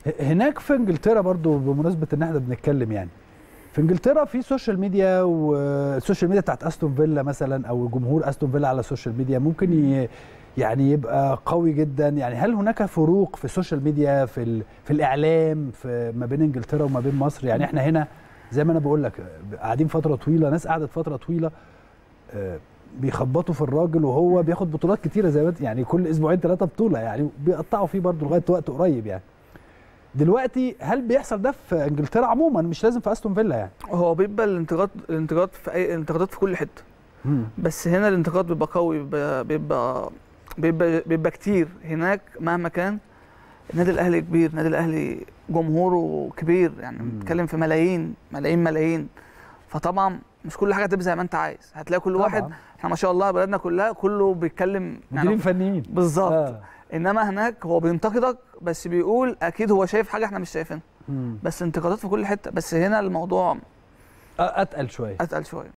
ه- هناك في انجلترا برضو بمناسبه ان احنا بنتكلم يعني في انجلترا في سوشيال ميديا والسوشيال ميديا بتاعت استون فيلا مثلا او جمهور استون فيلا على السوشيال ميديا ممكن ي... يعني يبقى قوي جدا يعني هل هناك فروق في السوشيال ميديا في ال... في الاعلام في ما بين انجلترا وما بين مصر يعني احنا هنا زي ما انا بقول لك قاعدين فتره طويله ناس قعدت فتره طويله آه، بيخبطوا في الراجل وهو بياخد بطولات كتيره زي ما انت- يعني كل اسبوعين ثلاثه بطوله يعني بيقطعوا فيه برضه لغايه وقت قريب يعني دلوقتي هل بيحصل ده في انجلترا عموما مش لازم في استون فيلا يعني هو بيبقى الانتقاد الانتقاد في اي الانتقادات في كل حته بس هنا الانتقاد بيبقى قوي بيبقى بيبقى بيبقى, بيبقى كتير هناك مهما كان النادي الاهلي كبير النادي الاهلي جمهوره كبير يعني مم. بنتكلم في ملايين ملايين ملايين فطبعا مش كل حاجه تبقى زي ما انت عايز هتلاقي كل طبعاً. واحد احنا ما شاء الله بلدنا كلها كله بيتكلم مديرين فنيين بالظبط آه. انما هناك هو بينتقدك بس بيقول اكيد هو شايف حاجه احنا مش شايفينها مم. بس انتقادات في كل حته بس هنا الموضوع آه، اتقل شويه اتقل شويه